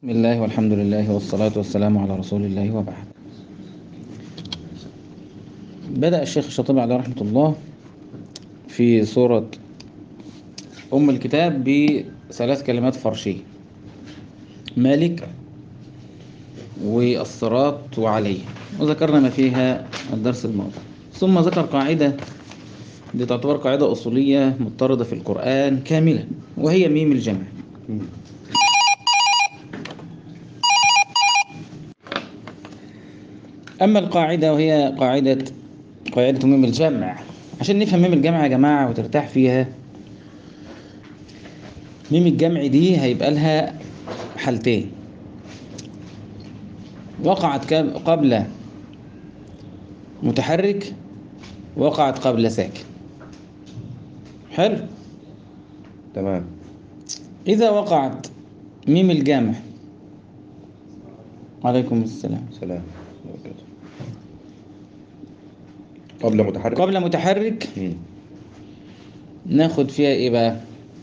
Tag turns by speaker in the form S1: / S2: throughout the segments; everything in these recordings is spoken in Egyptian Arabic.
S1: بسم الله والحمد لله والصلاة والسلام على رسول الله وبعد بدأ الشيخ الشاطبي عليه رحمة الله في سورة أم الكتاب بثلاث كلمات فرشية مالك والصراط وعليه وذكرنا ما فيها الدرس الماضي ثم ذكر قاعدة دي تعتبر قاعدة أصولية مضطردة في القرآن كاملة وهي ميم الجمع أما القاعدة وهي قاعدة قاعدة ميم الجمع عشان نفهم ميم الجمع يا جماعة وترتاح فيها ميم الجمع دي هيبقى لها حالتين وقعت قبل متحرك وقعت قبل ساكن حلو
S2: تمام
S1: إذا وقعت ميم الجمع عليكم السلام
S2: سلام قبل متحرك
S1: قبل متحرك
S2: مم.
S1: ناخد فيها ايه بقى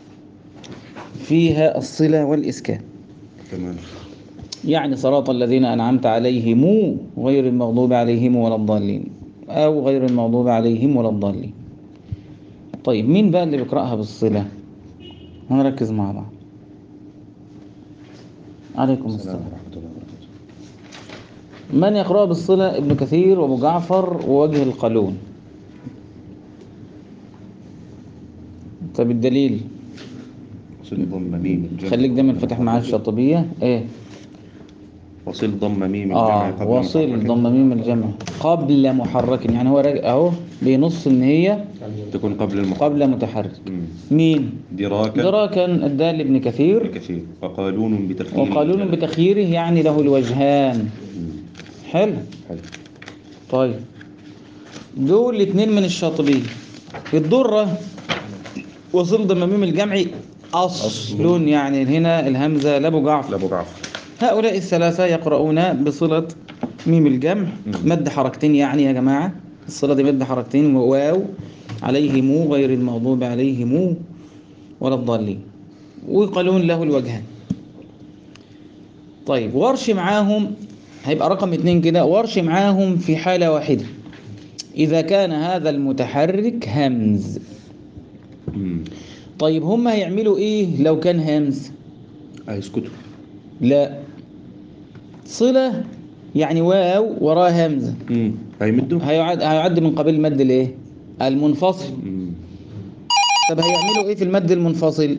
S1: فيها الصلة والإسكان
S2: تمام
S1: يعني صراط الذين أنعمت عليهم غير المغضوب عليهم ولا الضالين أو غير المغضوب عليهم ولا الضالين طيب مين بقى اللي بيقرأها بالصلة هنركز مع بعض عليكم
S2: السلام
S1: السلام
S2: ورحمة الله وبركاته
S1: من يقرأ بالصلة ابن كثير وابو جعفر ووجه القالون طب الدليل
S2: وصل ضم ميم الجمع
S1: خليك دايما فاتح معاه الشاطبية ايه
S2: وصل ضم ميم الجمع
S1: اه
S2: قبل
S1: وصل
S2: متحرك.
S1: ضم ميم الجمع قبل محرك يعني هو راجع اهو بينص ان هي
S2: تكون قبل المحرك
S1: قبل متحرك
S2: مم.
S1: مين
S2: دراكا
S1: دراكا الدال ابن كثير
S2: كثير وقالون بتخيير
S1: وقالون
S2: الجلال.
S1: بتخييره يعني له الوجهان
S2: مم.
S1: حلو
S2: حلو
S1: طيب دول اتنين من الشاطبية الضرة وصل ضم ميم الجمع أصل
S2: أصل.
S1: يعني هنا الهمزة لابو جعفر
S2: لابو جعفر
S1: هؤلاء الثلاثة يقرؤون بصلة ميم الجمع
S2: مم.
S1: مد حركتين يعني يا جماعة الصلة دي مد حركتين واو عليهم غير المغضوب عليهم ولا الضالين ويقالون له الوجهان طيب ورش معاهم هيبقى رقم اتنين كده ورش معاهم في حالة واحدة إذا كان هذا المتحرك همز
S2: مم.
S1: طيب هم هيعملوا إيه لو كان همز
S2: هيسكتوا
S1: لا صلة يعني واو وراها همزة
S2: مم. هيمدوا
S1: هيعد هيعد من قبيل المد الايه المنفصل
S2: مم.
S1: طب هيعملوا ايه في المد المنفصل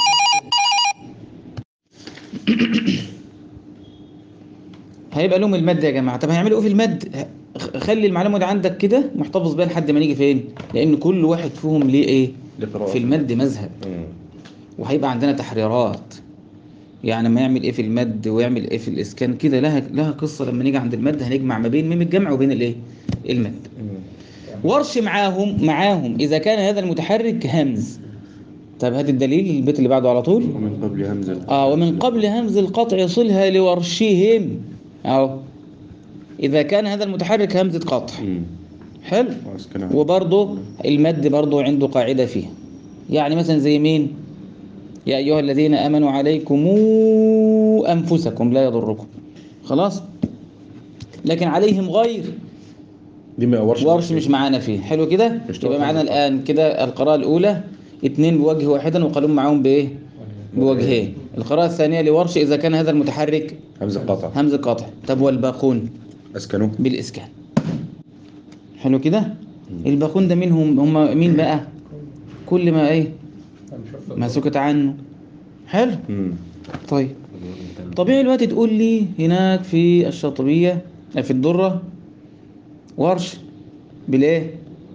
S1: هيبقى لهم المد يا جماعه طب هيعملوا ايه في المد خ- خلي المعلومه دي عندك كده محتفظ بيها لحد ما نيجي فين لان كل واحد فيهم ليه ايه
S2: لقراءة.
S1: في المد مذهب
S2: مم.
S1: وهيبقى عندنا تحريرات يعني ما يعمل ايه في المد ويعمل ايه في الاسكان كده لها لها قصه لما نيجي عند المد هنجمع ما بين ميم الجمع وبين الايه المد
S2: مم.
S1: ورش معاهم معاهم إذا كان هذا المتحرك همز طب هات الدليل البيت اللي بعده على طول
S2: ومن قبل همزة
S1: آه ومن قبل همز القطع يصلها لورشهم أهو إذا كان هذا المتحرك همزة قطع
S2: مم.
S1: حلو
S2: وأسكنها.
S1: وبرضه المد برضه عنده قاعدة فيها يعني مثلا زي مين يا أيها الذين آمنوا عليكم أنفسكم لا يضركم خلاص لكن عليهم غير
S2: دي ما ورش
S1: ورش مش معانا فيه حلو كده
S2: مش
S1: يبقى
S2: توقف
S1: معانا
S2: القراءة.
S1: الآن كده القراءة الأولى اتنين بوجه واحدا وقالون معاهم بإيه بوجهين القراءة الثانية لورش إذا كان هذا المتحرك
S2: همزة قطع
S1: همزة قاطع طب والباقون
S2: أسكنوا
S1: بالإسكان حلو كده الباقون ده منهم هم مين بقى كل ما إيه ما سكت عنه حلو
S2: مم.
S1: طيب طبيعي الوقت تقول لي هناك في الشاطبية في الدرة ورش بالايه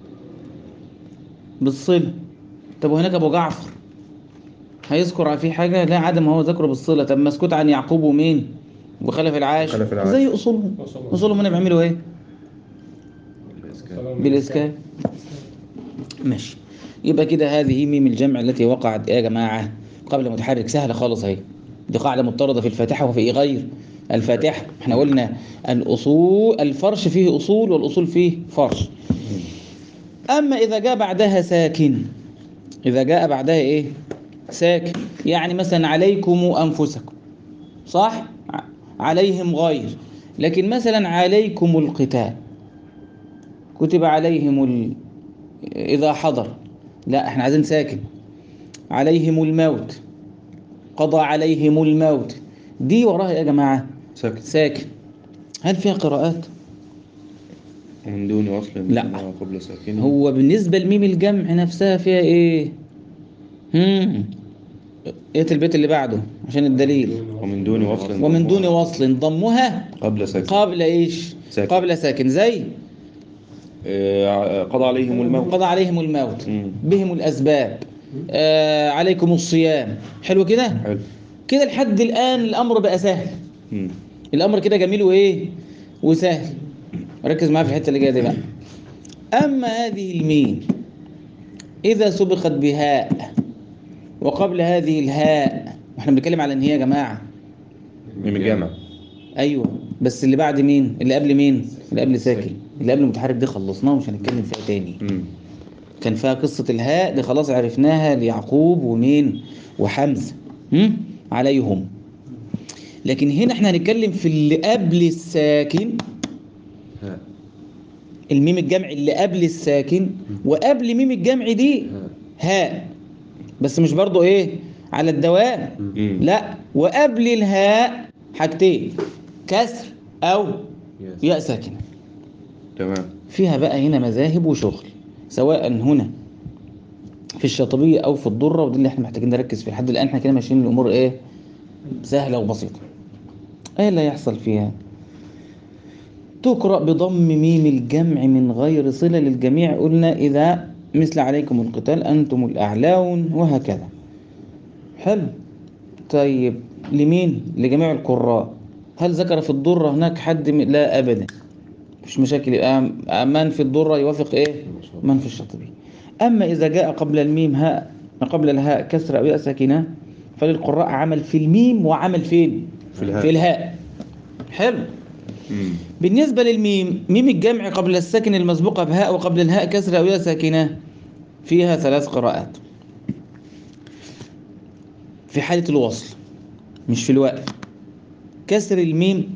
S1: بالصلة طب وهناك ابو جعفر هيذكر فيه حاجة لا عدم هو ذكره بالصلة طب مسكوت عن يعقوب ومين وخلف العاش
S2: خلف العاش.
S1: زي اصولهم اصولهم هنا بيعملوا ايه بالاسكان ماشي يبقى كده هذه ميم الجمع التي وقعت يا جماعة قبل متحرك سهلة خالص اهي دي قاعدة مضطردة في الفاتحة وفي غير الفاتحة احنا قلنا الأصول الفرش فيه أصول والأصول فيه فرش أما إذا جاء بعدها ساكن إذا جاء بعدها إيه ساكن يعني مثلا عليكم أنفسكم صح عليهم غير لكن مثلا عليكم القتال كتب عليهم ال... إذا حضر لا احنا عايزين ساكن عليهم الموت قضى عليهم الموت دي وراها يا جماعة
S2: ساكت
S1: ساكن هل فيها قراءات
S2: ومن دون وصل
S1: لا.
S2: ما قبل ساكن
S1: هو بالنسبة لميم الجمع نفسها فيها ايه هم ايه البيت اللي بعده عشان الدليل
S2: ومن دون وصل
S1: ومن دون وصل ضمها
S2: قبل ساكن
S1: قبل ايش
S2: ساكن.
S1: قبل ساكن زي
S2: آه، قضى عليهم الموت
S1: قضى عليهم الموت
S2: مم.
S1: بهم الاسباب آه عليكم الصيام حلو كده
S2: حلو
S1: كده لحد الان الامر بقى سهل
S2: مم.
S1: الامر كده جميل وايه وسهل ركز معايا في الحته اللي جايه دي بقى اما هذه الميم اذا سبقت بهاء وقبل هذه الهاء واحنا بنتكلم على ان هي يا جماعه
S2: من الجامع
S1: ايوه بس اللي بعد مين اللي قبل مين اللي قبل ساكن اللي قبل متحرك دي خلصناه ومش هنتكلم فيها تاني
S2: مم.
S1: كان فيها قصة الهاء دي خلاص عرفناها ليعقوب ومين وحمزة هم؟ عليهم لكن هنا احنا هنتكلم في اللي قبل الساكن
S2: ها.
S1: الميم الجمع اللي قبل الساكن وقبل ميم الجمع دي هاء بس مش برضو ايه على الدوام
S2: مم.
S1: لا وقبل الهاء حاجتين كسر او ياء ساكنه
S2: تمام
S1: فيها بقى هنا مذاهب وشغل سواء هنا في الشاطبية أو في الضرة ودي اللي احنا محتاجين نركز فيه لحد الآن احنا كده ماشيين الأمور إيه سهلة وبسيطة إيه اللي هيحصل فيها تقرأ بضم ميم الجمع من غير صلة للجميع قلنا إذا مثل عليكم القتال أنتم الأعلاون وهكذا حلو طيب لمين لجميع القراء هل ذكر في الضرة هناك حد م... لا أبدا مفيش مشاكل يبقى من في الضرة يوافق ايه من في الشاطبي اما اذا جاء قبل الميم هاء قبل الهاء كسر او ياء ساكنه فللقراء عمل في الميم وعمل فين
S2: في الهاء.
S1: في الهاء حلو
S2: مم.
S1: بالنسبة للميم ميم الجمع قبل الساكن المسبوقة بهاء وقبل الهاء كسر أو ياء ساكنة فيها ثلاث قراءات في حالة الوصل مش في الوقف كسر الميم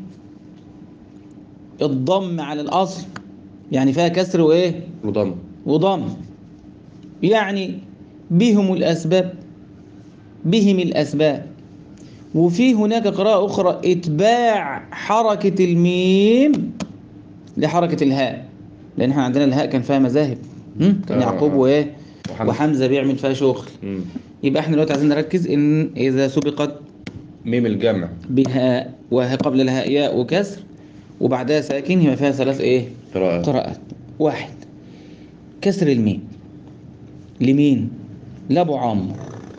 S1: الضم على الأصل يعني فيها كسر وإيه
S2: وضم
S1: وضم يعني بهم الأسباب بهم الأسباب وفي هناك قراءة أخرى إتباع حركة الميم لحركة الهاء لأن احنا عندنا الهاء كان فيها مذاهب هم؟ كان
S2: آه،
S1: يعقوب
S2: آه.
S1: وإيه
S2: وحمزة.
S1: وحمزة بيعمل فيها شغل
S2: مم.
S1: يبقى احنا دلوقتي عايزين نركز إن إذا سبقت
S2: ميم الجمع
S1: بهاء وهي قبل الهاء ياء وكسر وبعدها ساكن يبقى فيها ثلاث إيه
S2: قراءة
S1: قراءات واحد كسر الميم لمين لابو عمرو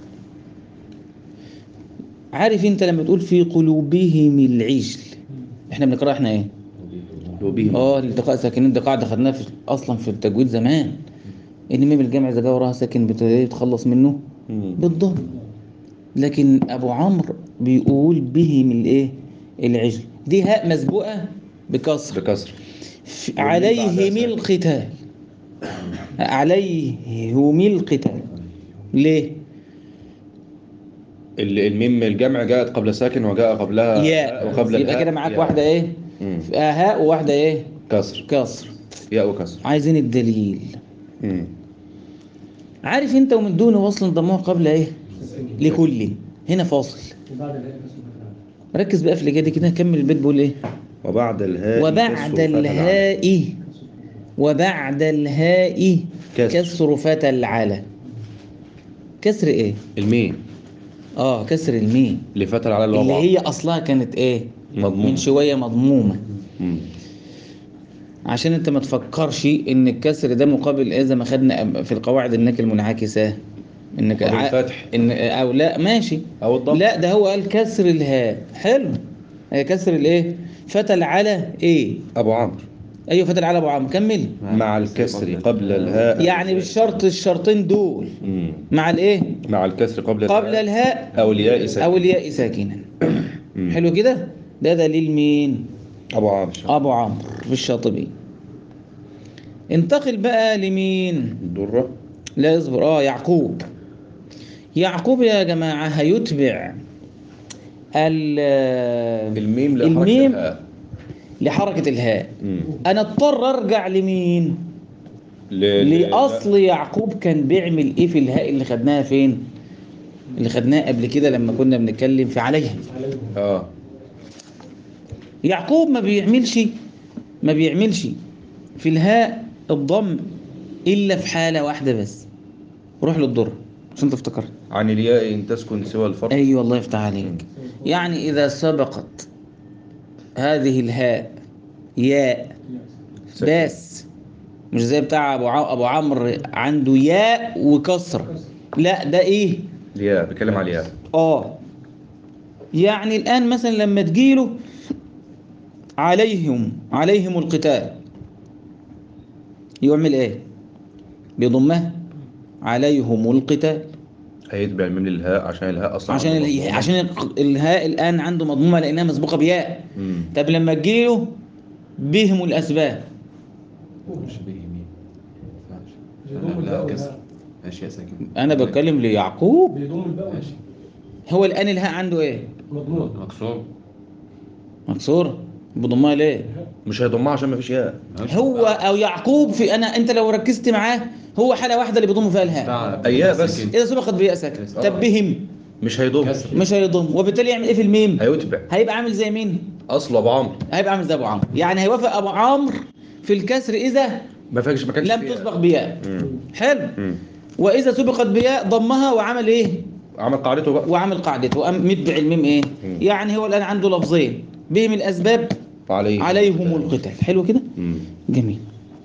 S1: عارف انت لما تقول في قلوبهم العجل احنا بنقرا احنا ايه
S2: وبهم
S1: اه الالتقاء ساكنين دي قاعده خدناها في اصلا في التجويد زمان ان ميم الجمع اذا جاء وراها ساكن بت- بتخلص منه
S2: مم.
S1: بالضم لكن ابو عمرو بيقول بهم الايه العجل دي هاء مسبوقه بكسر
S2: بكسر
S1: في-
S2: والميم
S1: عليهم
S2: بعدها ساكن.
S1: القتال عليهم القتال ليه
S2: ال- الميم الجمع جاءت قبل ساكن وجاء قبلها
S1: ياء
S2: وقبل
S1: يبقى
S2: الهاء
S1: كده معاك
S2: ياء.
S1: واحده ايه
S2: مم.
S1: هاء وواحده ايه
S2: كسر
S1: كسر
S2: ياء وكسر
S1: عايزين الدليل
S2: مم.
S1: عارف انت ومن دون وصل ضموه قبل ايه لكل هنا فاصل ركز بقى في اللي جاي دي كده كمل البيت بيقول ايه
S2: وبعد الهاء
S1: وبعد
S2: كسر فتى العلم.
S1: الهاء وبعد الهاء
S2: كسر.
S1: كسر فتى العلى كسر ايه
S2: الميم
S1: اه كسر الميم
S2: لفتى العلى اللي هو
S1: اللي
S2: بعض.
S1: هي اصلها كانت ايه
S2: مضموم.
S1: من شويه مضمومه
S2: مم.
S1: عشان انت ما تفكرش ان الكسر ده مقابل ايه زي ما خدنا في القواعد انك المنعكسه انك
S2: أو
S1: ع-
S2: الفتح.
S1: ان او لا ماشي
S2: او الضم
S1: لا ده هو قال كسر الهاء حلو هي كسر الايه فتى العلى ايه
S2: ابو عمرو
S1: ايوه فتى العلى ابو عمرو كمل
S2: مع الكسر قبل الهاء
S1: يعني بالشرط الشرطين دول
S2: مم.
S1: مع الايه
S2: مع الكسر قبل
S1: قبل الهاء
S2: او الياء ساكن
S1: او الياء ساكنا
S2: مم.
S1: حلو كده ده دليل مين
S2: ابو عمرو
S1: ابو عمرو في الشاطبي انتقل بقى لمين
S2: الدرة
S1: لا اصبر اه يعقوب يعقوب يا جماعة هيتبع ال-
S2: الميم لحركة
S1: الميم
S2: الهاء.
S1: لحركة الهاء
S2: مم.
S1: أنا اضطر أرجع لمين؟
S2: ل- ل-
S1: لأصل يعقوب كان بيعمل إيه في الهاء اللي خدناها فين؟ اللي خدناها قبل كده لما كنا بنتكلم في عليها
S2: اه
S1: يعقوب ما بيعملش ما بيعملش في الهاء الضم إلا في حالة واحدة بس روح للضر عشان تفتكر
S2: عن الياء ان تسكن سوى الفرق
S1: أيوة الله يفتح عليك يعني إذا سبقت هذه الهاء ياء بس مش زي بتاع ابو ع... ابو عمرو عنده ياء وكسره لا ده ايه
S2: الياء بيتكلم على الياء
S1: اه يعني الان مثلا لما تجيله عليهم عليهم القتال يعمل ايه بيضمها عليهم القتال
S2: هيتبع الميم للهاء عشان الهاء اصلا
S1: عشان
S2: عنده
S1: ال...
S2: مضمومة.
S1: عشان ال- الهاء الان عنده مضمومه لانها مسبوقه بياء
S2: مم.
S1: طب لما تجيله بهم الاسباب
S3: مش به يمين
S4: بيضم
S3: لا
S4: الباء
S3: كسر
S4: والهاء
S3: ماشي يا ساكن
S1: انا بتكلم ليعقوب
S4: بيضم الباء
S3: ماشي
S1: هو الان الهاء عنده ايه
S4: مضمون
S3: مكسور
S1: مكسور بضمها ليه
S2: مش هيضمها عشان ما فيش ياء
S1: هو او يعقوب في انا انت لو ركزت معاه هو حاله واحده اللي بيضم فيها الهاء
S3: بتاع
S2: أياه بس.
S3: ساكن.
S1: اذا سبقت بياء ساكن
S3: آه.
S1: طب بهم
S2: مش هيضم
S3: كسر.
S1: مش هيضم وبالتالي يعمل ايه في الميم
S2: هيتبع
S1: هيبقى عامل زي مين
S2: اصل ابو عمرو
S1: هيبقى عامل زي ابو عمرو يعني هيوافق ابو عمرو في الكسر اذا
S2: ما فاكش ما كانش
S1: لم
S2: فيها.
S1: تسبق بياء
S2: مم.
S1: حلو
S2: مم.
S1: واذا سبقت بياء ضمها وعمل ايه
S2: عمل قاعدته بقى
S1: وعمل قاعدته وقام متبع الميم ايه
S2: مم.
S1: يعني هو الان عنده لفظين بهم الاسباب
S2: عليه
S1: عليهم القتال حلو كده
S2: مم.
S1: جميل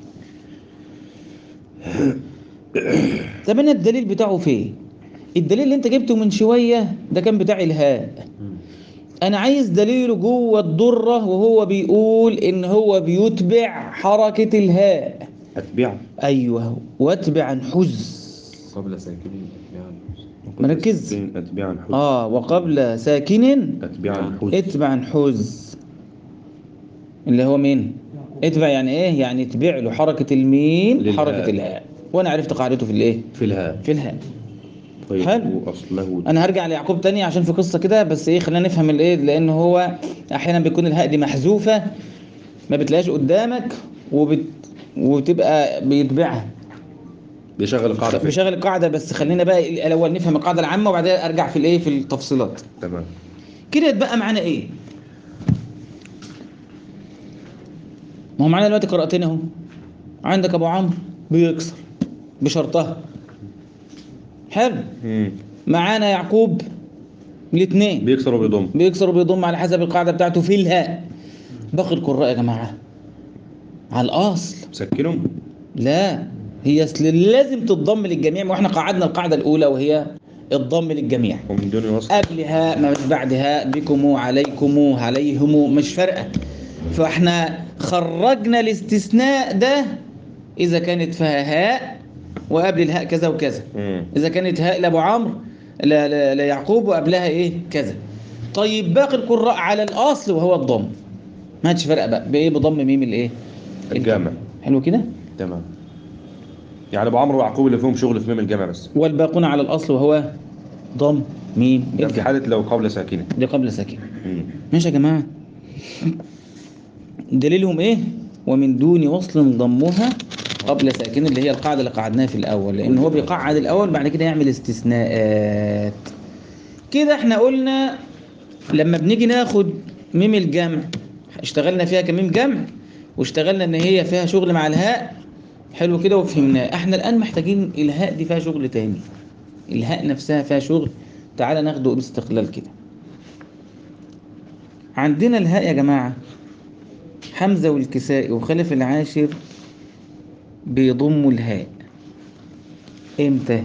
S1: طب انا الدليل بتاعه فين الدليل اللي انت جبته من شويه ده كان بتاع الهاء انا عايز دليله جوه الضره وهو بيقول ان هو بيتبع حركه الهاء
S2: اتبع
S1: ايوه واتبع حز
S3: قبل ساكنين يعني
S1: مركز
S2: اتباعا حز
S1: اه وقبل ساكن
S2: اتباعا حز
S1: اتبع حز اللي هو مين اتبع يعني ايه يعني اتبع له حركه الميم
S2: للهاء.
S1: حركه الهاء وانا عرفت قاعدته في الايه
S2: في الهاء
S1: في الهاء
S2: طيب
S1: حلو.
S2: واصله
S1: انا هرجع ليعقوب تاني عشان في قصه كده بس ايه خلينا نفهم الايه لان هو احيانا بيكون الهاء دي محذوفه ما بتلاقيش قدامك وبت... وتبقى بيتبعها
S2: بيشغل القاعده في
S1: بيشغل القاعده بس خلينا بقى الاول نفهم القاعده العامه وبعدين ارجع في الايه في التفصيلات
S2: تمام
S1: كده يتبقى معانا ايه ما هو معانا دلوقتي قراءتين اهو عندك ابو عمرو بيكسر بشرطها حلو
S2: مم.
S1: معانا يعقوب الاثنين
S2: بيكسر وبيضم
S1: بيكسر وبيضم على حسب القاعده بتاعته في الهاء باقي القراء يا جماعه على الاصل
S2: سكنهم
S1: لا هي اصل لازم تتضم للجميع واحنا قعدنا القاعده الاولى وهي الضم للجميع
S2: ومن دون وصل
S1: قبلها ما بعدها بكم عليكم عليهم مش فارقه فاحنا خرجنا الاستثناء ده اذا كانت فيها هاء وقبل الهاء كذا وكذا
S2: مم.
S1: اذا كانت هاء لابو عمرو لا لا ليعقوب وقبلها ايه كذا طيب باقي القراء على الاصل وهو الضم ما عادش فرق بقى بايه بضم ميم الايه
S2: الجامع
S1: حلو كده
S2: تمام يعني ابو عمرو ويعقوب اللي فيهم شغل في ميم الجامع بس
S1: والباقون على الاصل وهو ضم ميم
S2: ده في
S1: الجمع.
S2: حاله لو قبل ساكنه
S1: دي قبل ساكن
S2: مم.
S1: ماشي يا جماعة دليلهم ايه ومن دون وصل ضمها قبل ساكن اللي هي القاعدة اللي قعدناها في الأول لأن هو بيقعد الأول بعد كده يعمل استثناءات كده احنا قلنا لما بنيجي ناخد ميم الجمع اشتغلنا فيها كميم جمع واشتغلنا ان هي فيها شغل مع الهاء حلو كده وفهمناه احنا الآن محتاجين الهاء دي فيها شغل تاني الهاء نفسها فيها شغل تعالى ناخده باستقلال كده عندنا الهاء يا جماعة حمزة والكسائي وخلف العاشر بيضموا الهاء امتى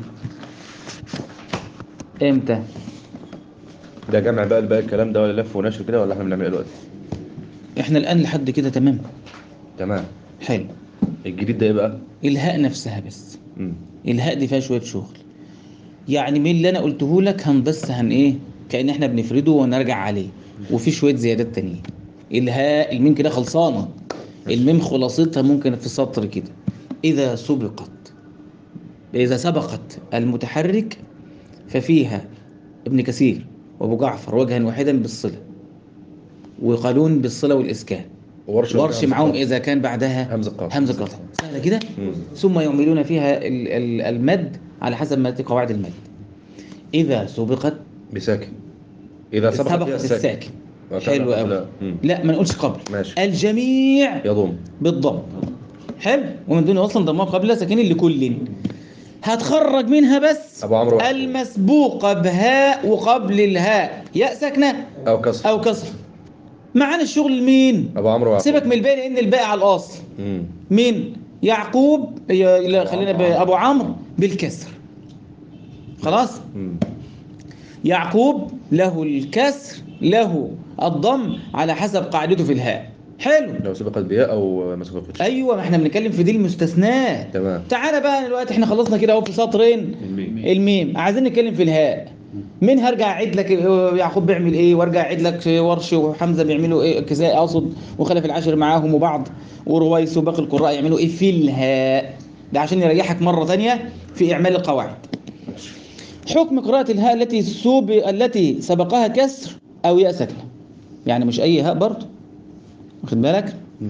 S1: امتى
S2: ده جمع بقى الباقي الكلام ده ولا لف ونشر كده ولا احنا بنعمل ايه دلوقتي
S1: احنا الان لحد كده تمام
S2: تمام
S1: حلو
S2: الجديد ده ايه بقى
S1: الهاء نفسها بس
S2: مم.
S1: الهاء دي فيها شوية شغل يعني من اللي انا قلته لك هن بس هن ايه كأن احنا بنفرده ونرجع عليه وفي شوية زيادات تانية الهاء الميم كده خلصانة الميم خلاصتها ممكن في سطر كده إذا سبقت إذا سبقت المتحرك ففيها ابن كثير وابو جعفر وجها واحدا بالصله وقالون بالصله والاسكان
S2: ورش
S1: ورش معاهم اذا كان بعدها
S2: همزة قطع.
S1: همزه قطع سهله كده
S2: مم.
S1: ثم يعملون فيها ال- ال- المد على حسب ما تأتي قواعد المد اذا سبقت
S2: بساكن اذا سبقت
S1: سبقت
S2: فيها الساكن
S1: الساكن
S2: وكان
S1: حلو
S2: قبل-
S1: قوي
S2: مم.
S1: لا ما نقولش قبل
S2: ماشي.
S1: الجميع
S2: يضم
S1: بالضم حلو ومن دون وصل ضمها قبل ساكن لكل هتخرج منها بس
S2: أبو عمرو واحد.
S1: المسبوقة بهاء وقبل الهاء ياء ساكنة
S2: او كسر
S1: أو كسر معانا الشغل مين
S2: ابو عمرو واحد.
S1: سيبك من الباقي لأن الباقي على الأصل
S2: مم.
S1: مين يعقوب يا- لا، خلينا بأبو عمرو بالكسر خلاص
S2: مم.
S1: يعقوب له الكسر له الضم على حسب قاعدته في الهاء حلو
S2: لو سبقت بياء او ما سبقتش
S1: ايوه ما احنا بنتكلم في دي المستثنات
S2: تمام
S1: تعالى بقى دلوقتي احنا خلصنا كده اهو في سطرين
S3: الميم
S1: الميم عايزين نتكلم في الهاء مين هرجع اعيد لك يعقوب بيعمل ايه وارجع اعيد لك ورش وحمزه بيعملوا ايه كساء اقصد وخلف العاشر معاهم وبعض ورويس وباقي القراء يعملوا ايه في الهاء ده عشان يريحك مره ثانيه في اعمال القواعد حكم قراءة الهاء التي سوب التي سبقها كسر او ياء ساكنه يعني مش اي هاء برضه واخد بالك
S2: مم.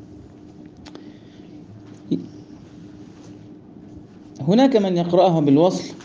S1: هناك من يقرأها بالوصل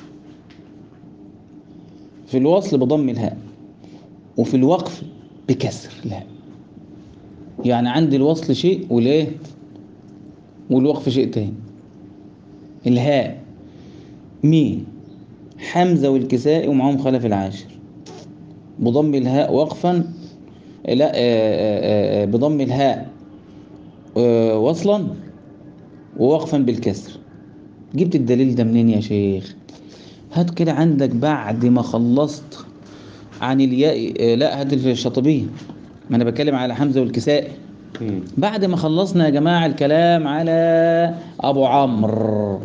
S1: في الوصل بضم الهاء وفي الوقف بكسر الهاء يعني عندي الوصل شيء والايه والوقف شيء تاني الهاء مين حمزة والكسائي ومعاهم خلف العاشر بضم الهاء وقفا لا آه، آه، آه، بضم الهاء آه، وصلا ووقفا بالكسر جبت الدليل ده منين يا شيخ هات كده عندك بعد ما خلصت عن الياء آه، لا هات الشاطبية ما انا بتكلم على حمزة والكسائي
S2: مم.
S1: بعد ما خلصنا يا جماعة الكلام على ابو عمرو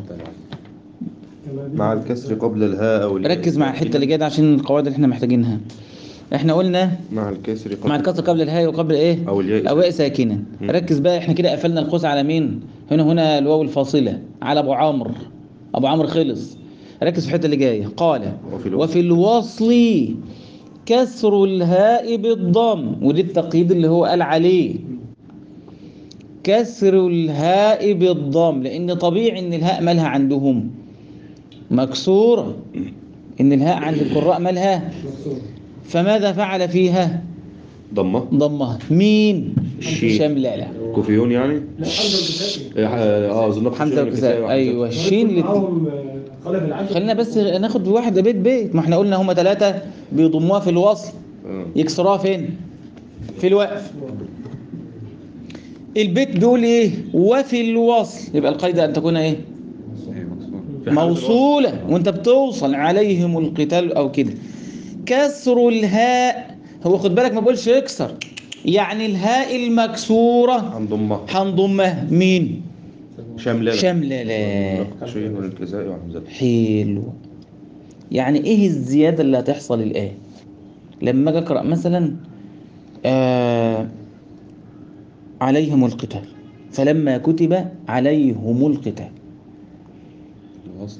S2: مع الكسر قبل الهاء او الياء.
S1: ركز مع الحتة اللي جايه دي عشان القواعد اللي احنا محتاجينها احنا قلنا
S2: مع الكسر قبل
S1: مع الكسر قبل الهاء وقبل ايه
S2: أو الياء.
S1: او ياء ساكنه
S2: مم.
S1: ركز بقى احنا كده قفلنا القوس على مين هنا هنا الواو الفاصله على ابو عمرو ابو عمرو خلص ركز في الحته اللي جايه قال
S2: وفي الوصل.
S1: وفي الوصل كسر الهاء بالضم ودي التقييد اللي هو قال عليه كسر الهاء بالضم لان طبيعي ان الهاء مالها عندهم مكسوره ان الهاء عند القراء مالها فماذا فعل فيها
S2: ضمه
S1: ضمها مين
S2: الشين.
S1: شملالة
S2: كوفيون يعني
S4: لا حمزه والكسائي
S2: إيه، اه زنق
S1: حمزة والكسائي ايوه الشين اللي
S4: معاهم آه، خلف العاشر
S1: خلينا بس ناخد واحد بيت بيت ما احنا قلنا هما ثلاثة بيضموها في الوصل
S2: آه.
S1: يكسروها فين في الوقف البيت بيقول ايه وفي الوصل يبقى القاعدة ان تكون ايه
S3: ايه مكسور
S2: في حالة
S1: موصولة وانت بتوصل عليهم القتال او كده كسر الهاء هو خد بالك ما بقولش يكسر يعني الهاء المكسورة
S2: هنضمها
S1: هنضمها مين
S2: شاملة
S1: شملالة
S2: شين والكسائي وحمزة
S1: حلو يعني ايه الزيادة اللي هتحصل الآن لما اجي اقرأ مثلا آه عليهم القتال فلما كتب عليهم القتال
S3: الوصل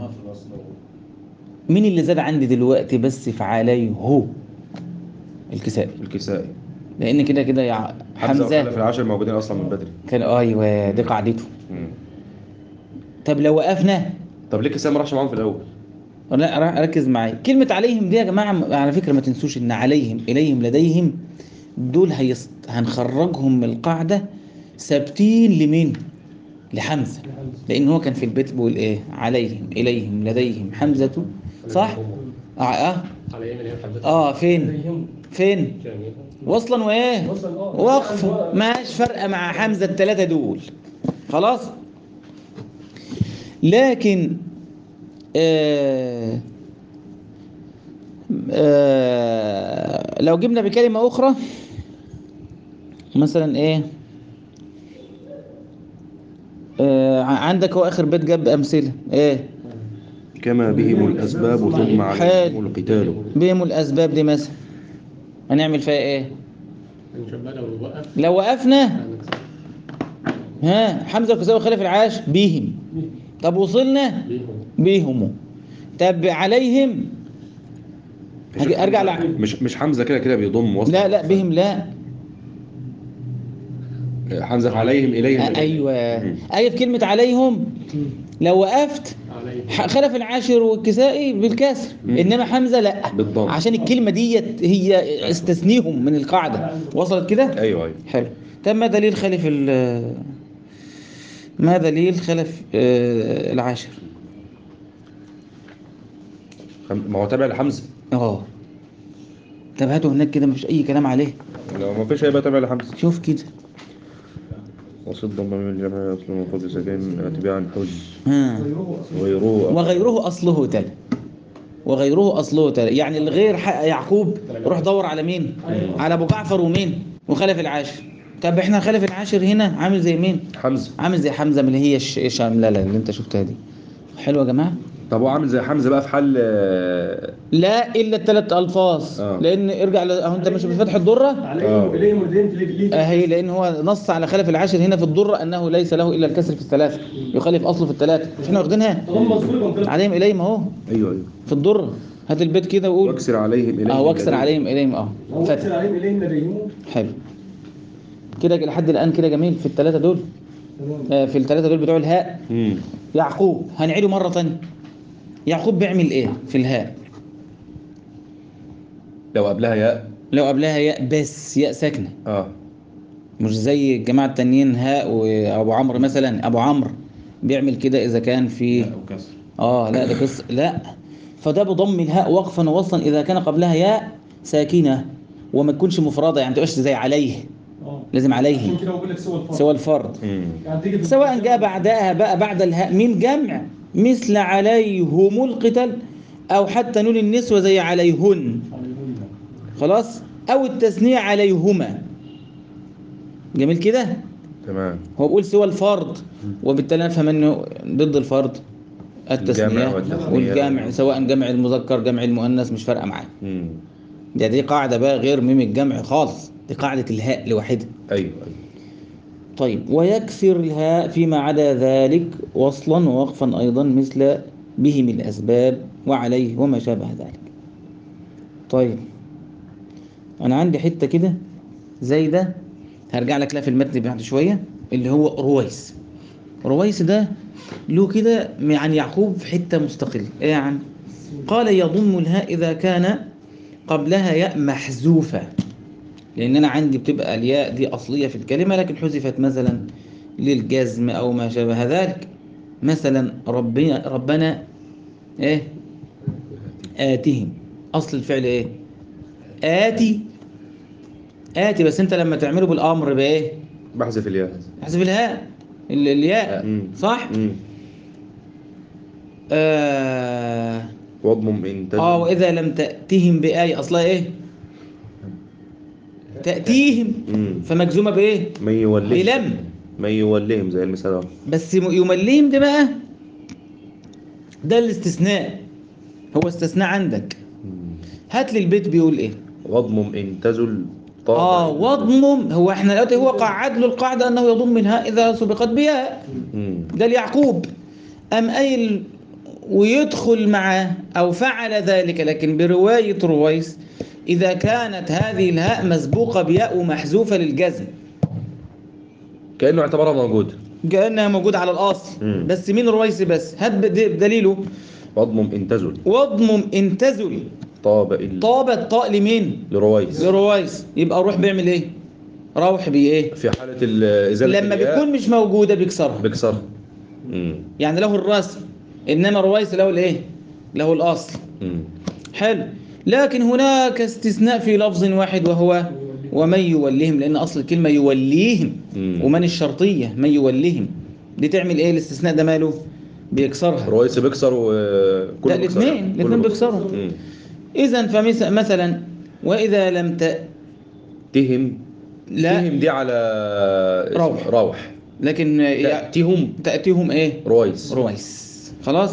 S1: مين اللي زاد عندي دلوقتي بس في عليه الكساء
S2: الكسائي
S1: لان كده كده يا
S2: حمزة وخلف
S1: حمزة
S2: العاشر موجودين اصلا من بدري
S1: كان ايوه دي قاعدته
S2: مم.
S1: طب لو وقفنا
S2: طب ليه الكسائي ما راحش معاهم في الاول
S1: لا ر- ركز معايا كلمة عليهم دي يا جماعة على فكرة ما تنسوش ان عليهم اليهم لديهم دول هيص... هنخرجهم من القاعدة ثابتين لمين؟ لحمزة لان هو كان في البيت بيقول ايه؟ عليهم اليهم لديهم حمزة صح؟ اه اه,
S5: على يمين حمزة
S1: آه فين؟
S4: عليهم
S1: فين؟
S5: جميل
S1: وصلا وايه؟
S4: وصلاً، آه.
S1: وقف ماش فرقة مع حمزة الثلاثة دول خلاص؟ لكن آه آه لو جبنا بكلمة أخرى مثلا إيه آه ع- عندك هو آخر بيت جاب أمثلة إيه
S2: كما بهم الاسباب ثم
S1: حال.
S2: عليهم القتال
S1: بهم الأسباب دي مثلا هنعمل فيها إيه
S5: نشوف بقى لو وقف
S1: لو وقفنا
S5: هنكسر.
S1: ها حمزة وكساوي خلف العاش بيهم طب وصلنا
S5: بيهم
S1: بيهم طب عليهم هاجي ارجع لع...
S2: مش مش حمزه كده كده بيضم وصل
S1: لا لا بهم لا
S2: حمزه عليهم اليهم
S1: آه، ايوه
S2: مم.
S1: ايه في كلمه عليهم لو وقفت
S5: عليه
S1: ح- خلف العاشر والكسائي بالكسر
S2: مم.
S1: انما حمزه لا
S2: بالضم.
S1: عشان الكلمه ديت هي استثنيهم من القاعده وصلت كده
S2: ايوه ايوه
S1: حلو طب ما دليل خلف ال ما دليل خلف آه، العاشر
S2: خم- ما هو تابع لحمزه
S1: اه طب هاتوا هناك كده مفيش اي كلام عليه
S2: لو ما فيش هيبقى تابع لحمزه
S1: شوف كده
S2: وصد ضم من الجمع اصل المفروض ساكن تباعا حز
S1: ها
S2: غيره
S1: وغيره اصله تل وغيره اصله تل يعني الغير حق يعقوب روح دور على مين على ابو جعفر ومين وخلف العاشر طب احنا خلف العاشر هنا عامل زي مين
S2: حمزه
S1: عامل زي حمزه من اللي هي الش- الشاملله اللي انت شفتها دي حلو يا جماعه
S2: طب هو عامل زي حمزه بقى في حل آه،
S1: لا الا الثلاث الفاظ
S2: آه.
S1: لان ارجع ل- اهو انت مش بفتح الدره
S4: عليهم اليهم الدين تلاقي ليه
S1: اهي لان هو نص على خلف العاشر هنا في الدره انه ليس له الا الكسر في الثلاثه يخالف اصله في الثلاثه مش احنا واخدينها
S4: طالما مذكور يبقى انقلب.
S1: عليهم اليهم اهو
S2: ايوه ايوه
S1: في الدره هات البيت كده وقول
S2: واكسر عليهم اليهم
S1: اه واكسر
S2: الذين-
S1: عليهم اليهم اه
S4: هو
S1: فتح
S4: كسر عليهم اليهم لديهم
S1: حلو كده لحد الان كده جميل في الثلاثه دول
S4: تمام
S1: آه، في الثلاثه دول بتوع الهاء
S2: مم.
S1: يعقوب هنعيده مره ثانيه يعقوب بيعمل ايه في الهاء
S2: لو قبلها ياء
S1: لو قبلها ياء بس ياء ساكنه
S2: اه
S1: مش زي الجماعه التانيين هاء وابو عمرو مثلا ابو عمرو بيعمل كده اذا كان في
S3: وكسر
S1: اه لا ده قصه لا فده بضم الهاء وقفا ووصلا اذا كان قبلها ياء ساكنه وما تكونش مفرده يعني ما تبقاش زي عليه
S4: اه
S1: لازم عليه
S4: عشان كده بقول لك سوى الفرق
S1: سوى الفرد
S2: مم.
S4: يعني تيجي في-
S1: سواء جاء بعدها بقى بعد الهاء مين جمع مثل عليهم القتال او حتى نون النسوه زي عليهن
S4: عليهم.
S1: خلاص او التثنيه عليهما جميل كده
S2: تمام
S1: هو بيقول سوى الفرد وبالتالي نفهم انه ضد الفرد التثنيه
S2: الجمع والتثنية.
S1: والجمع سواء جمع المذكر جمع المؤنث مش فارقه معاه
S2: مم.
S1: ده دي قاعده بقى غير ميم الجمع خالص دي قاعده الهاء لوحدها
S2: ايوه ايوه
S1: طيب ويكسر الهاء فيما عدا ذلك وصلا ووقفا ايضا مثل به من الاسباب وعليه وما شابه ذلك طيب انا عندي حته كده زي ده هرجع لك لها في المتن بعد شويه اللي هو رويس رويس ده له كده عن يعقوب في حته مستقله ايه يا عم قال يضم الهاء اذا كان قبلها ياء محذوفه لان انا عندي بتبقى الياء دي اصليه في الكلمه لكن حذفت مثلا للجزم او ما شابه ذلك مثلا ربنا ربنا ايه آتهم أصل الفعل إيه؟ آتي آتي بس أنت لما تعمله بالأمر بإيه؟
S2: بحذف الياء
S1: احذف الهاء ال- الياء
S2: مم.
S1: صح؟
S2: مم.
S1: آه
S2: واضمم ان تجد
S1: آه وإذا لم تأتهم بآية أصلها إيه؟ تأتيهم
S2: مم.
S1: فمجزومة بإيه؟
S2: من يولهم
S1: بلم
S2: من يولهم زي المثال اهو
S1: بس م- يمليهم ده بقى ده الاستثناء هو استثناء عندك
S2: مم.
S1: هات لي البيت بيقول ايه
S2: واضمم ان تزل طاب
S1: اه واضمم هو احنا دلوقتي هو قعد له القاعده انه يضم منها اذا سبقت بياء
S2: مم.
S1: ده ليعقوب ام قايل ويدخل معه او فعل ذلك لكن بروايه رويس اذا كانت هذه الهاء مسبوقه بياء ومحذوفه للجزم
S2: كانه اعتبرها موجود
S1: كانها موجوده على الاصل
S2: مم.
S1: بس مين رويس بس هات بد- بدليله
S2: واضمم ان تزل
S1: واضمم ان تزل
S2: طاب الا
S1: طاب الطاء لمين
S2: لرويس
S1: لرويس يبقى روح بيعمل ايه روح بايه
S2: في حالة ال- إزالة
S1: لما
S2: الياء
S1: بتكون مش موجوده بيكسرها
S2: بكسرها مم.
S1: يعني له الرسم انما رويس له الايه له الاصل
S2: مم.
S1: حلو لكن هناك استثناء في لفظ واحد وهو ومن يوليهم لان اصل الكلمه يوليهم
S2: مم.
S1: ومن الشرطيه من يوليهم دي تعمل ايه الاستثناء ده ماله بيكسرها
S2: رويس بيكسر وكل
S1: ده الاثنين الاثنين بيكسروا اذا فمثلا واذا لم ت...
S2: تهم
S1: لا
S2: تهم دي على اسم-
S1: روح.
S2: روح
S1: لكن
S2: تأتيهم
S1: تأتيهم ايه
S2: رويس
S1: رويس خلاص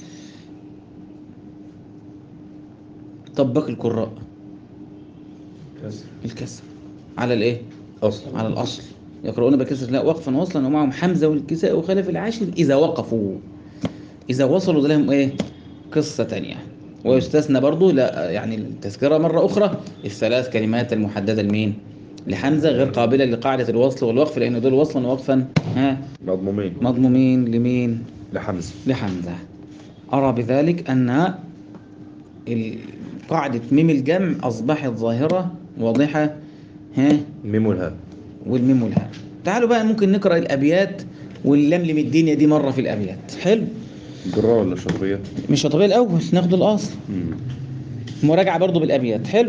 S1: طبق القراء
S3: كسر
S1: الكسر على الايه
S2: أصلا
S1: على الاصل يقرؤون بكسر لا وقفا وصلا ومعهم حمزه والكساء وخلف العاشر اذا وقفوا اذا وصلوا ده لهم ايه قصه تانية ويستثنى برضو لا يعني التذكرة مرة أخرى الثلاث كلمات المحددة لمين لحمزة غير قابلة لقاعدة الوصل والوقف لأن دول وصلا ووقفا ها
S2: مضمومين
S1: مضمومين لمين
S2: لحمزة
S1: لحمزة أرى بذلك أن ال- قاعدة ميم الجمع أصبحت ظاهرة واضحة ها
S2: ميم والهاء
S1: والميم والهاء تعالوا بقى ممكن نقرأ الأبيات ونلملم الدنيا دي مرة في الأبيات حلو
S2: الجرار ولا الشطرية؟
S1: مش شطبية الأول ناخد الأصل
S2: مم.
S1: مراجعة برضو بالأبيات حلو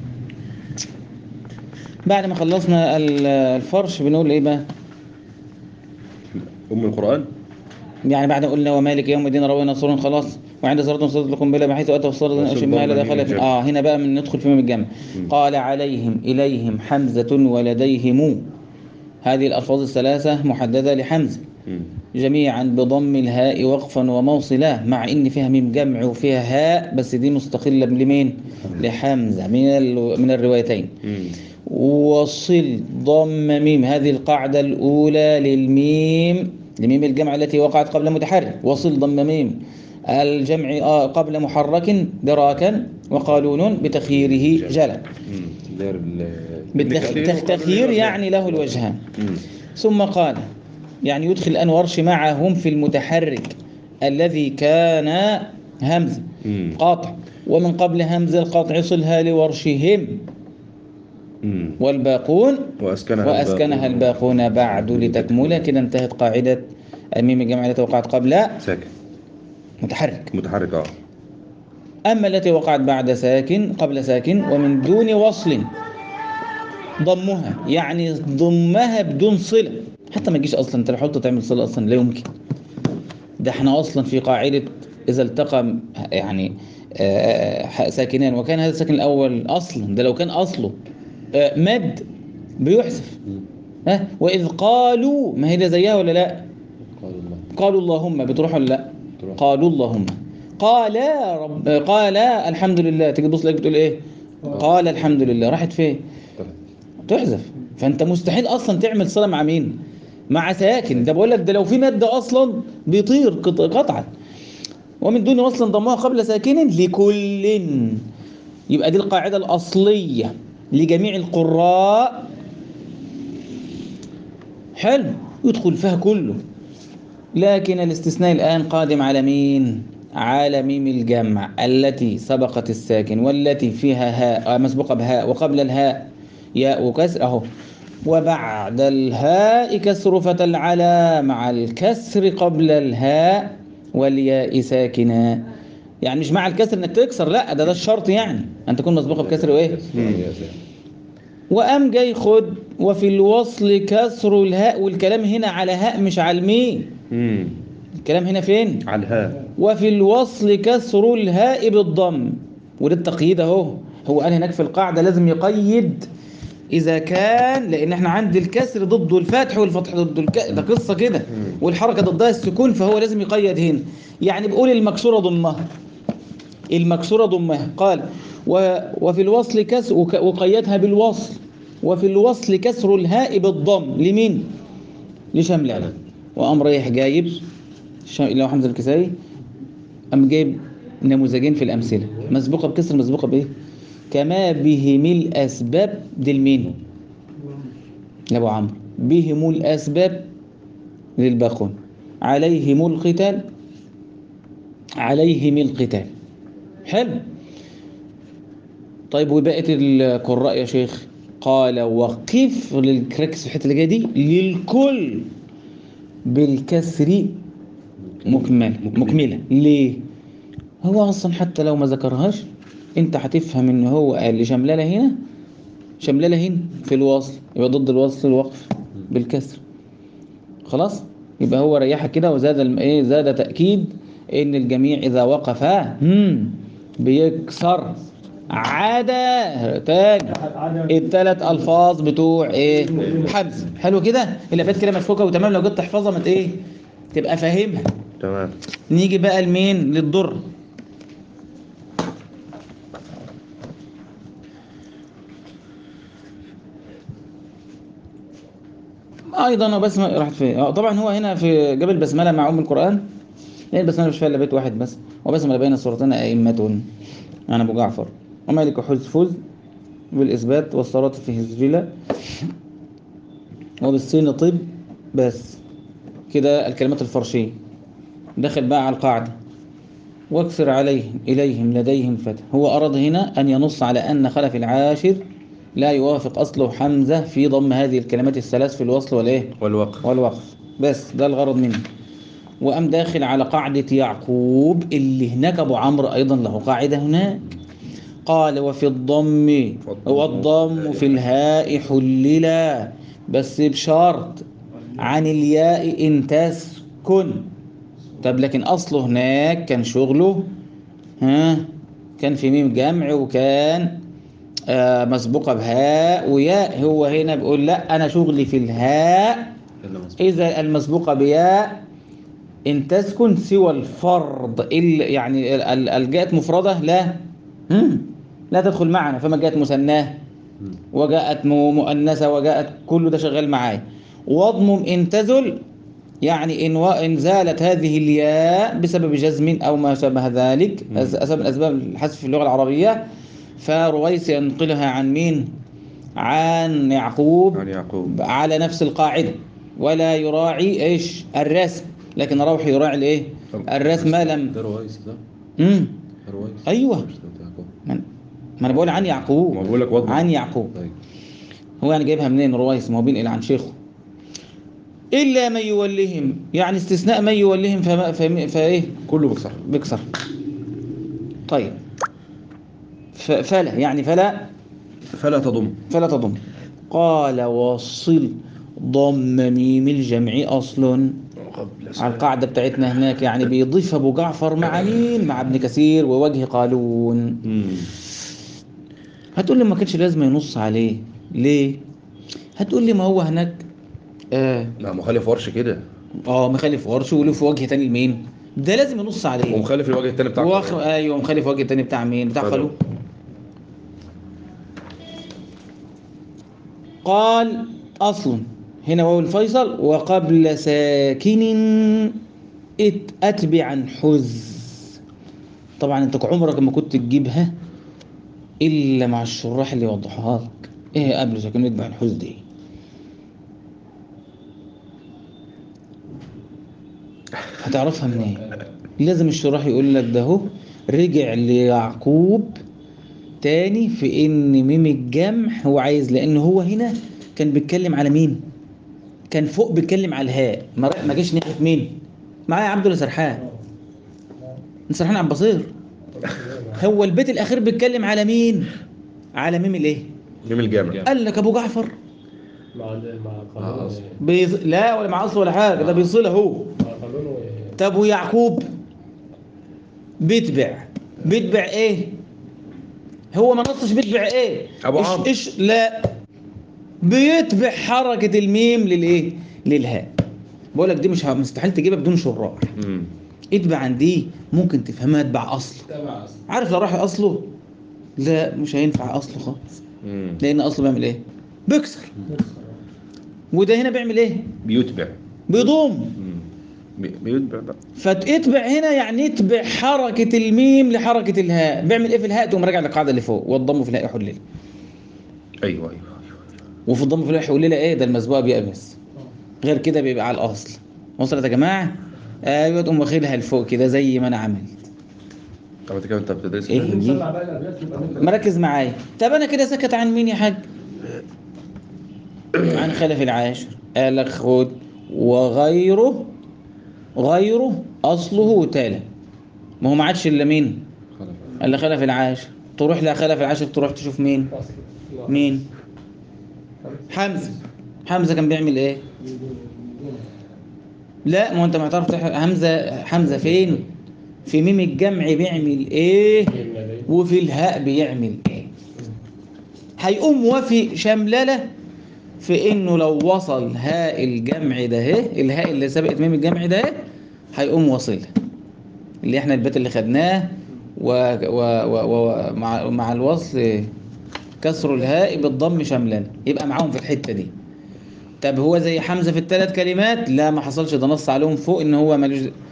S1: بعد ما خلصنا ال- الفرش بنقول إيه بقى
S2: أم القرآن
S1: يعني بعد قلنا ومالك يوم الدين روينا صور خلاص وعند صلاة صلاة لكم بلا بحيث أتوا الصلاة
S2: وصل
S1: أشم ما لا
S2: ضمن
S1: دخل
S2: ميم
S1: في
S2: الجمع.
S1: آه هنا بقى من ندخل في ميم الجمع
S2: مم.
S1: قال عليهم إليهم حمزة ولديهم هذه الألفاظ الثلاثة محددة لحمزة
S2: مم.
S1: جميعا بضم الهاء وقفا وموصلا مع ان فيها ميم جمع وفيها هاء بس دي مستقله لمين لحمزه من ال- من الروايتين
S2: مم.
S1: وصل ضم ميم هذه القاعده الاولى للميم لميم الجمع التي وقعت قبل متحرك وصل ضم ميم الجمع آه قبل محرك دراكا وقالون بتخييره جلا
S2: مم. ده ال-
S1: بالتخ- تخيير يعني له الوجهان
S2: مم.
S1: ثم قال يعني يدخل الآن ورش معهم في المتحرك الذي كان همزة
S2: مم.
S1: قاطع ومن قبل همزة القاطع صلها لورشهم
S2: مم.
S1: والباقون
S2: وأسكنها
S1: وأسكنها الباقون بعد لتكمل كده انتهت قاعدة الميم الجمع التي وقعت قبل
S2: ساكن
S1: متحرك
S2: متحرك اه
S1: أما التي وقعت بعد ساكن قبل ساكن ومن دون وصل ضمها يعني ضمها بدون صلة حتى ما تجيش أصلا أنت لو حاولت تعمل صلة أصلا لا يمكن ده احنا أصلا في قاعدة إذا التقى يعني آه، ح- ساكنان وكان هذا الساكن الأول أصلا ده لو كان أصله آه، مد بيحذف ها وإذ قالوا ما هي ده زيها ولا لا
S2: قال الله
S1: قالوا اللهم بتروح ولا لا
S2: تروح.
S1: قالوا اللهم قال رب قال الحمد لله تيجي تبص لك بتقول ايه قال الحمد لله راحت فين
S2: طيب.
S1: تحذف فانت مستحيل اصلا تعمل صله مع مين مع ساكن ده بقول لك ده لو في ماده اصلا بيطير قط- قطعا ومن دون وصل ضمها قبل ساكن لكل يبقى دي القاعده الاصليه لجميع القراء حلو يدخل فيها كله لكن الاستثناء الآن قادم على مين؟ على ميم الجمع التي سبقت الساكن والتي فيها هاء آه، مسبوقة بهاء وقبل الهاء ياء وكسر أهو وبعد الهاء كسر فتى العلا مع الكسر قبل الهاء والياء ساكنا يعني مش مع الكسر انك تكسر لا ده ده الشرط يعني ان تكون مسبوقه بكسر وايه
S2: مم. يا سلام.
S1: وقام جاي خد وفي الوصل كسر الهاء والكلام هنا على هاء مش على الميم
S2: مم.
S1: الكلام هنا فين
S2: على الهاء
S1: وفي الوصل كسر الهاء بالضم وده التقييد اهو هو قال هناك في القاعده لازم يقيد اذا كان لان احنا عند الكسر ضده الفتح والفتح ضده الك... ده قصه كده والحركه ضدها السكون فهو لازم يقيد هنا يعني بقول المكسوره ضمها المكسوره ضمها قال و... وفي الوصل كسر وك... وقيدها بالوصل وفي الوصل كسر الهاء بالضم لمين لشملانه وقام رايح جايب ش... لو حمزه الكسائي قام جايب نموذجين في الامثله مسبوقه بكسر مسبوقه بايه كما بهم الاسباب دي لمين لابو عمرو بهم الاسباب للباقون عليهم القتال عليهم القتال حلو طيب وبقيه القراء يا شيخ قال وقف للكركس في الحته اللي جايه دي للكل بالكسر مكمل مكملة ليه هو اصلا حتى لو ما ذكرهاش انت هتفهم ان هو قال لي شملله هنا شملله هنا في الوصل يبقى ضد الوصل الوقف بالكسر خلاص يبقى هو ريحك كده وزاد الم- ايه زاد تاكيد ان الجميع اذا وقف هم بيكسر عدا تاني الثلاث الفاظ بتوع ايه حمز حلو كده الابيات كده مفكوكه وتمام لو جيت تحفظها ما ت- ايه تبقى فاهمها
S2: تمام
S1: نيجي بقى لمين للضر ايضا وبسمه راحت فين آه، طبعا هو هنا في جبل بسمله مع ام القران يعني بس انا مش فاهم إلا بيت واحد بس وبسم بين الصورتين ائمه عن ابو جعفر ومالك حزفز بالاثبات والصلاه في هزجله وبالصين طب بس كده الكلمات الفرشيه دخل بقى على القاعده واكثر عليهم إليهم لديهم فتح هو أراد هنا أن ينص على أن خلف العاشر لا يوافق أصله حمزة في ضم هذه الكلمات الثلاث في الوصل والإيه
S2: والوقف
S1: والوقف بس ده الغرض منه وأم داخل على قاعدة يعقوب اللي هناك أبو عمرو أيضا له قاعدة هناك قال وفي الضم والضم في الهاء حللا بس بشرط عن الياء إن تسكن طب لكن أصله هناك كان شغله ها كان في ميم جمع وكان آه مسبوقة بهاء وياء هو هنا بيقول لا أنا شغلي في الهاء
S2: إلا مظبوط.
S1: إذا المسبوقة بياء إن تسكن سوى الفرض ال- يعني ال- ال- الجاءت مفردة لا هم، لا تدخل معنا فما جاءت مثناه
S2: مم.
S1: وجاءت م- مؤنثة وجاءت كل ده شغال معايا واضمم إن تزل يعني إن, و... إن زالت هذه الياء بسبب جزم أو ما شابه ذلك
S2: مم.
S1: أس- أسباب من أسباب الحذف في اللغة العربية فرويس ينقلها عن مين؟ عن يعقوب
S2: عن يعقوب
S1: على نفس القاعدة ولا يراعي إيش الرسم لكن روح يراعي الإيه؟ الرسم ما لم
S3: ده روايس ده
S1: مم.
S3: روايس
S1: أيوه
S3: مش ده يعقوب.
S1: ما ما أنا بقول عن
S2: ما
S1: يعقوب
S2: بقول لك وضع
S1: عن يعقوب
S3: طيب
S1: هو يعني جايبها منين رويس ما هو بينقل عن شيخه إلا من يولهم يعني استثناء من يولهم فما فما فإيه
S2: كله بكسر
S1: بكسر طيب ف- فلا يعني فلا
S2: فلا تضم
S1: فلا تضم قال وصل ضم ميم الجمع أصل
S2: قبل
S1: على القاعدة بتاعتنا هناك يعني بيضيف أبو جعفر مع مين مع ابن كثير ووجه قالون
S2: مم.
S1: هتقول لي ما كانش لازم ينص عليه ليه هتقول لي ما هو هناك اه,
S2: لا مخالف ورش كده
S1: آه مخالف ورش وله في وجه تاني لمين ده لازم ينص عليه
S2: ومخالف الوجه التاني بتاع
S1: وخ... ايوه مخالف وجه تاني بتاع مين بتاع
S2: طبعا.
S1: خلو قال اصل هنا واو الفيصل وقبل ساكن ات- اتبعا حز طبعا انت عمرك ما كنت تجيبها الا مع الشراح اللي يوضحها لك ايه قبل ساكن اتبع الحز دي هتعرفها منين لازم الشراح يقول لك ده هو رجع ليعقوب تاني في ان ميم الجمع هو عايز لان هو هنا كان بيتكلم على مين كان فوق بيتكلم على الهاء ما راح- ما جاش ناحيه مين معايا عبد الله سرحان انت سرحان عبد البصير هو البيت الاخير بيتكلم على مين على ميم الايه
S2: ميم الجامع
S1: قال لك ابو جعفر
S5: مع ال- مع
S3: مع
S5: قانون
S3: أصل.
S1: بيص... لا ولا مع اصل ولا حاجه ده بيصلها هو
S5: مع قانون و-
S1: طب ويعقوب بيتبع بيتبع ايه هو ما نصش بيتبع ايه
S2: أبو
S1: إيش
S2: عمرو.
S1: إيش لا بيتبع حركة الميم للايه للهاء بقول لك دي مش ه- مستحيل تجيبها بدون شراح
S2: مم.
S1: اتبع عن دي ممكن تفهمها اتبع اصله
S5: تبع أصل.
S1: عارف لو راح اصله لا مش هينفع اصله خالص
S2: مم.
S1: لان اصله بيعمل ايه بيكسر وده هنا بيعمل ايه
S2: بيتبع
S1: بيضم
S2: مم. بي- بيتبع بقى
S1: فتتبع هنا يعني اتبع حركة الميم لحركة الهاء بيعمل ايه في الهاء تقوم راجع للقاعدة اللي فوق والضم في الهاء حلل
S2: ايوه ايوه ايوه
S1: وفي الضم في الهاء حلل ايه ده المسبوق بيأبس غير كده بيبقى على الاصل وصلت يا جماعة ايوه تقوم واخدها لفوق كده زي ما انا عملت
S2: طب انت كده انت بتدرس
S1: إيه؟
S4: لازم نسمع بقى الابيات يبقى نقدر-
S1: مركز معايا طب انا كده سكت عن مين يا حاج عن خلف العاشر قال لك خد وغيره غيره اصله تالا ما هو ما عادش الا مين
S3: خلف
S1: الا خلف العاشر تروح لخلف العاشر تروح تشوف مين
S4: أصل.
S1: مين حمزه حمزه كان بيعمل ايه لا ما هو انت ما تعرف تح- حمزه حمزه فين في ميم الجمع بيعمل ايه وفي الهاء بيعمل ايه هيقوم وفي شملله في انه لو وصل هاء الجمع ده اهي الهاء اللي سبقت ميم الجمع ده اهي هيقوم واصلها اللي احنا البيت اللي خدناه و... و... و... و... مع... مع الوصل كسر الهاء بالضم شملا يبقى معاهم في الحته دي طب هو زي حمزه في الثلاث كلمات لا ما حصلش ده نص عليهم فوق ان هو ملوش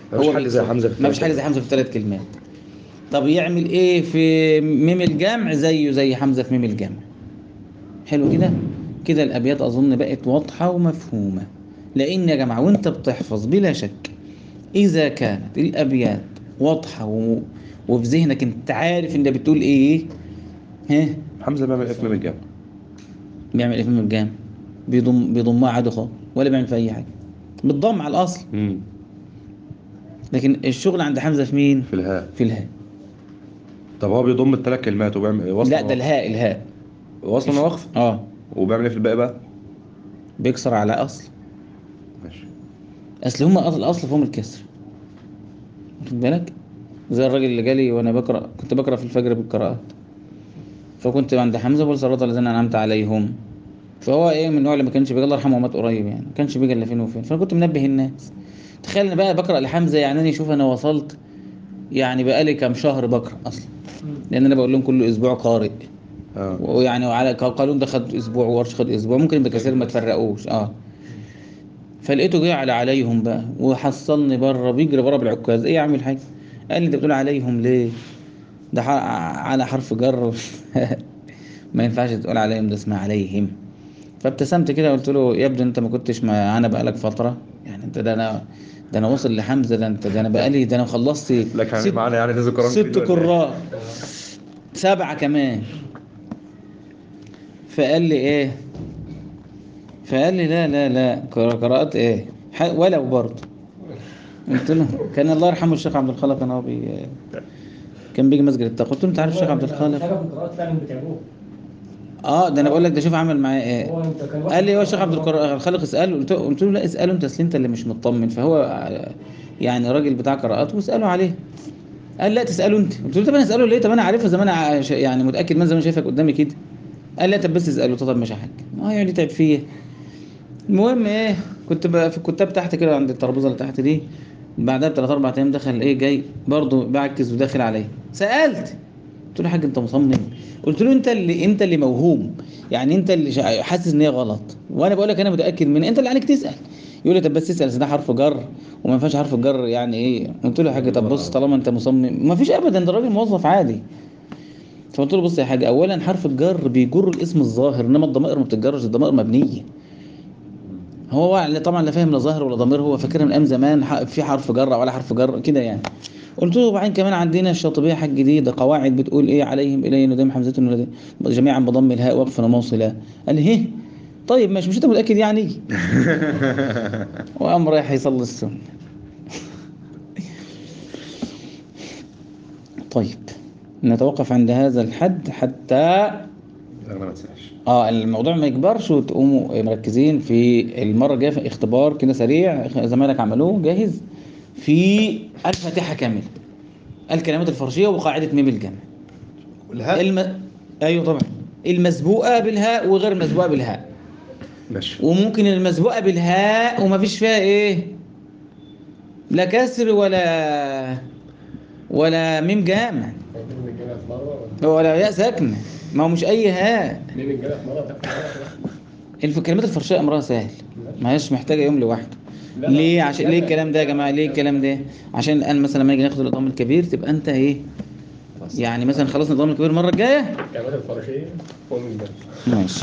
S2: مفيش
S1: هو
S2: حل زي حمزة في
S1: ما فيش
S2: الثلاث
S1: حاجه زي حمزه في ثلاث كلمات طب يعمل ايه في ميم الجمع زيه زي حمزه في ميم الجمع حلو كده كده الابيات اظن بقت واضحه ومفهومه لان يا جماعه وانت بتحفظ بلا شك اذا كانت الابيات واضحه و... وفي ذهنك انت عارف انت بتقول ايه ها
S2: حمزة بيعمل ايه في ميم الجامع
S1: بيعمل ايه في ميم الجمع بيضم بيضمها عادي خالص ولا بيعمل في اي حاجه بالضم على الاصل
S2: امم
S1: لكن الشغل عند حمزه في مين
S2: في الهاء
S1: في الهاء
S2: طب هو بيضم الثلاث كلمات وبيعمل وصل
S1: لا ده الهاء الهاء
S2: وصل وقف
S1: اه
S2: وبيعمل ايه في الباقي بقى
S1: بيكسر على اصل
S2: ماشي
S1: اصل هم اصل الاصل فيهم الكسر واخد بالك زي الراجل اللي جالي وانا بقرا كنت بقرا في الفجر بالقراءات فكنت عند حمزه بقول صراط الذين انعمت عليهم فهو ايه من النوع اللي ما كانش بيجي الله يرحمه مات قريب يعني ما كانش بيجي الا فين وفين فانا كنت منبه الناس تخيل انا بقى بقرا لحمزه يعني انا شوف انا وصلت يعني بقالي كام شهر بقرا اصلا لان انا بقول لهم كل اسبوع قارئ
S2: اه
S1: ويعني وعلى قالون ده خد اسبوع وورش خد اسبوع ممكن يبقى كثير ما تفرقوش اه فلقيته جه على عليهم بقى وحصلني بره بيجري بره بالعكاز ايه يا عم الحاج قال لي انت بتقول عليهم ليه ده ح- على حرف جر ما ينفعش تقول عليهم ده اسمها عليهم فابتسمت كده قلت له يبدو انت ما كنتش معانا بقالك فتره يعني انت ده انا ده انا وصل لحمزه ده انت ده انا بقالي ده انا خلصت
S2: لك يعني
S1: ست-
S2: معانا يعني نزل قرآن
S1: ست
S2: جديد ولا إيه؟
S1: قراء سبعة كمان فقال لي ايه فقال لي لا لا لا قرا- قراءات ايه ح- ولو برضه قلت له كان الله يرحمه الشيخ عبد الخالق كان هو بي كان بيجي مسجد التقوى قلت له انت عارف الشيخ عبد
S4: حاجه
S1: الخالق
S4: في القراءات فعلا بتعبوه
S1: اه ده انا بقول لك ده شوف عمل معايا ايه
S4: هو انت كان
S1: قال لي هو الشيخ عبد القر- الخالق اساله قلت له قلت له لا اساله انت اصل انت اللي مش مطمن فهو ع- يعني راجل بتاع قراءات واساله عليه قال لا تساله انت قلت له طب انا اساله ليه طب انا عارفها زمان ع- ش- يعني متاكد من زمان شايفك قدامي كده قال لا طب بس اساله قلت له طب مش حاجه اه يعني تعب فيا المهم ايه كنت بقى في الكتاب تحت كده عند الترابيزه اللي تحت دي بعدها بثلاث اربع ايام دخل ايه جاي برضه بعكس وداخل عليا سالت قلت له يا حاج انت مصمم قلت له انت اللي انت اللي موهوم يعني انت اللي شا- حاسس ان هي غلط وانا بقول لك انا متاكد من انت اللي عليك تسال يقول لي طب بس اسال أصل ده حرف جر وما ينفعش حرف الجر يعني ايه قلت له يا حاج طب بص طالما انت مصمم ما فيش ابدا ده راجل موظف عادي فقلت له بص يا حاج اولا حرف الجر بيجر الاسم الظاهر انما الضمائر ما بتتجرش الضمائر مبنيه هو لا- طبعا لا فاهم لا ظاهر ولا ضمير هو فاكرها من ايام زمان ح- في حرف جر ولا حرف جر كده يعني قلت له وبعدين كمان عندنا الشاطبيه حاجه جديده قواعد بتقول ايه عليهم الي ندم حمزه ولدي جميعا بضم الهاء وقفا وموصلا قال لي هه طيب ماشي مش انت متاكد يعني وقام رايح يصلي السنه طيب نتوقف عند هذا الحد حتى
S2: لا ما تنساش
S1: اه الموضوع ما يكبرش وتقوموا مركزين في المره الجايه في اختبار كده سريع زمايلك عملوه جاهز في الفاتحه كامله الكلمات الفرشيه وقاعده ميم الجمع
S2: والهاء
S1: الم... ايوه طبعا المسبوقه بالهاء وغير المسبوقه بالهاء
S2: ماشي
S1: وممكن المسبوقه بالهاء وما فيش فيها ايه لا كسر ولا ولا ميم جامع
S4: مين الجنة في مرة
S1: ولا ياء ساكنه ما هو مش اي هاء
S4: مين الجنة في مرة تاخد
S1: الف- الكلمات الفرشيه امرها سهل ما هيش محتاجه يوم لوحده
S4: لا،
S1: ليه
S4: لا،
S1: عشان
S4: لا،
S1: ليه
S4: لا.
S1: الكلام ده يا جماعه ليه الكلام ده عشان الان مثلا لما نيجي ناخد النظام الكبير تبقى انت ايه يعني مثلا خلصنا النظام الكبير المره الجايه
S4: الكلمات الفرشية فوق من الجنة
S1: ماشي